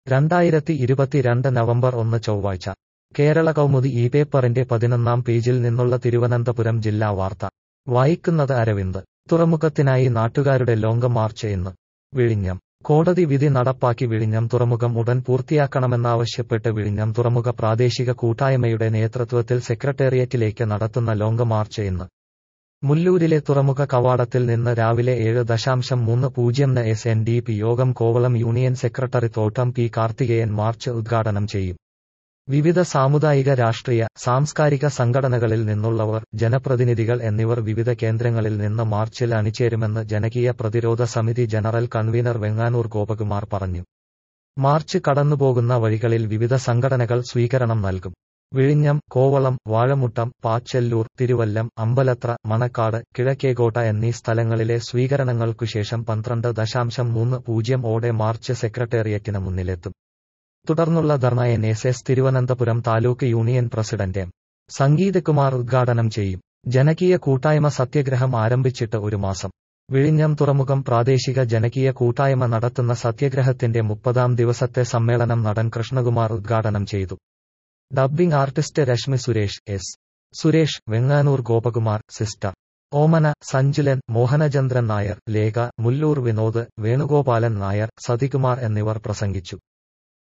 രണ്ടായിരത്തി ഇരുപത്തിരണ്ട് നവംബർ ഒന്ന് ചൊവ്വാഴ്ച കേരള കൗമുദി ഈ പേപ്പറിന്റെ പതിനൊന്നാം പേജിൽ നിന്നുള്ള തിരുവനന്തപുരം ജില്ലാ വാർത്ത വായിക്കുന്നത് അരവിന്ദ് തുറമുഖത്തിനായി നാട്ടുകാരുടെ ലോംഗ് മാർച്ച് ഇന്ന് വിഴിഞ്ഞം കോടതി വിധി നടപ്പാക്കി വിഴിഞ്ഞം തുറമുഖം ഉടൻ പൂർത്തിയാക്കണമെന്നാവശ്യപ്പെട്ട് വിഴിഞ്ഞം തുറമുഖ പ്രാദേശിക കൂട്ടായ്മയുടെ നേതൃത്വത്തിൽ സെക്രട്ടേറിയറ്റിലേക്ക് നടത്തുന്ന ലോംഗ് മാർച്ച് ഇന്ന് മുല്ലൂരിലെ തുറമുഖ കവാടത്തിൽ നിന്ന് രാവിലെ ഏഴ് ദശാംശം മൂന്ന് പൂജ്യം ന് എസ് എൻ ഡി പി യോഗം കോവളം യൂണിയൻ സെക്രട്ടറി തോട്ടം പി കാർത്തികേയൻ മാർച്ച് ഉദ്ഘാടനം ചെയ്യും വിവിധ സാമുദായിക രാഷ്ട്രീയ സാംസ്കാരിക സംഘടനകളിൽ നിന്നുള്ളവർ ജനപ്രതിനിധികൾ എന്നിവർ വിവിധ കേന്ദ്രങ്ങളിൽ നിന്ന് മാർച്ചിൽ അണിചേരുമെന്ന് ജനകീയ പ്രതിരോധ സമിതി ജനറൽ കൺവീനർ വെങ്ങാനൂർ ഗോപകുമാർ പറഞ്ഞു മാർച്ച് കടന്നുപോകുന്ന വഴികളിൽ വിവിധ സംഘടനകൾ സ്വീകരണം നൽകും വിഴിഞ്ഞം കോവളം വാഴമുട്ടം പാച്ചല്ലൂർ തിരുവല്ലം അമ്പലത്ര മണക്കാട് കിഴക്കേകോട്ട എന്നീ സ്ഥലങ്ങളിലെ സ്വീകരണങ്ങൾക്കുശേഷം പന്ത്രണ്ട് ദശാംശം മൂന്ന് പൂജ്യം ഓടെ മാർച്ച് സെക്രട്ടേറിയറ്റിന് മുന്നിലെത്തും തുടർന്നുള്ള dharna N S S Thiruvananthapuram taluk union president M Sangeethakumar ഉദ്ഘാടനം ചെയ്യും ജനകീയ കൂട്ടായ്മ സത്യഗ്രഹം ആരംഭിച്ചിട്ട് ഒരു മാസം വിഴിഞ്ഞം തുറമുഖം പ്രാദേശിക ജനകീയ കൂട്ടായ്മ നടത്തുന്ന സത്യഗ്രഹത്തിന്റെ മുപ്പതാം ദിവസത്തെ സമ്മേളനം നടൻ കൃഷ്ണകുമാർ ഉദ്ഘാടനം ചെയ്തു dubbing artist Reshmi Suresh S Suresh Venganoor Gopakumar sister Omana Sanjulan Mohanachandran Nair Lekha Mullur Vinod Venugopalan Nair Sathikumar എന്നിവർ പ്രസംഗിച്ചു